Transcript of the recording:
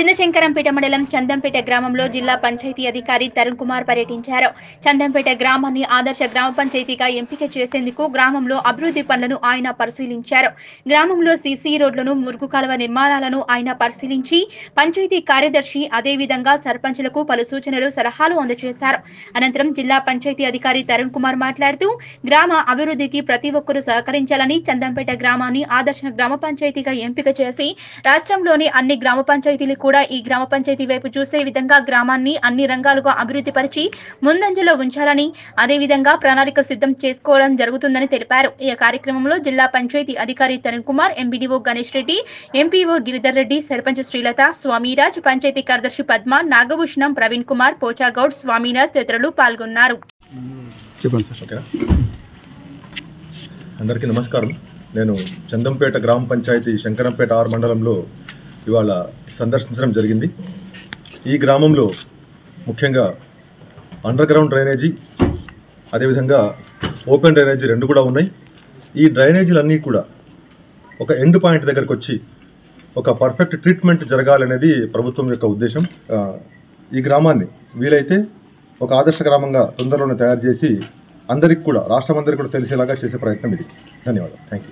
చిన్నశంకరంపేట మండలం చందంపేట గ్రామంలో జిల్లా పంచాయతీ అధికారి తరుణ్ కుమార్ పర్యటించారు చందంపేట గ్రామాన్ని ఆదర్శ గ్రామ పంచాయతీగా ఎంపిక చేసేందుకు గ్రామంలో అభివృద్ధి పనులను ఆయన పరిశీలించారు గ్రామంలో సీసీ రోడ్లను మురుగు కాలువ నిర్మాణాలను ఆయన పరిశీలించి పంచాయతీ కార్యదర్శి అదేవిధంగా సర్పంచులకు పలు సూచనలు సలహాలు అందజేశారు అనంతరం జిల్లా పంచాయతీ అధికారి తరుణ్ కుమార్ మాట్లాడుతూ గ్రామ అభివృద్ధికి ప్రతి ఒక్కరూ సహకరించాలని చందంపేట గ్రామాన్ని ఆదర్శ గ్రామ పంచాయతీగా ఎంపిక చేసి రాష్ట్రంలోని అన్ని గ్రామ పంచాయతీలు కూడా ఈ గ్రామ పంచాయతీ వైపు చూసే విధంగా గ్రామాన్ని అన్ని రంగాలుగా అభివృద్ధి పరిచి ముందంజలో ఉంచాలని అదేవిధంగా ప్రణాళిక సిద్ధం చేసుకోవడం జరుగుతుందని తెలిపారు ఈ కార్యక్రమంలో జిల్లా పంచాయతీ అధికారి తరుణ్ కుమార్ ఎంబీడీఓ గణేష్ రెడ్డి ఎంపీఓ గిరిధర్ రెడ్డి సర్పంచ్ శ్రీలత స్వామిరాజ్ పంచాయతీ కార్యదర్శి పద్మ నాగభూషణం ప్రవీణ్ కుమార్ పోచాగౌడ్ స్వామిరాజ్ తదితరులు పాల్గొన్నారు చెప్పండి సార్ ఓకేనా అందరికీ నమస్కారం నేను చందంపేట గ్రామ పంచాయతీ శంకరంపేట ఆర్ మండలంలో ఇవాళ సందర్శించడం జరిగింది ఈ గ్రామంలో ముఖ్యంగా అండర్ గ్రౌండ్ డ్రైనేజీ అదేవిధంగా ఓపెన్ డ్రైనేజీ రెండు కూడా ఉన్నాయి ఈ డ్రైనేజీలన్నీ కూడా ఒక ఎండ్ పాయింట్ దగ్గరకు వచ్చి ఒక పర్ఫెక్ట్ ట్రీట్మెంట్ జరగాలనేది ప్రభుత్వం యొక్క ఉద్దేశం ఆ, ఈ గ్రామాన్ని వీలైతే ఒక ఆదర్శ గ్రామంగా తొందరలోనే తయారు చేసి అందరికి కూడా రాష్ట్రం అందరికీ కూడా తెలిసేలాగా చేసే ప్రయత్నం ఇది ధన్యవాదాలు థ్యాంక్ యూ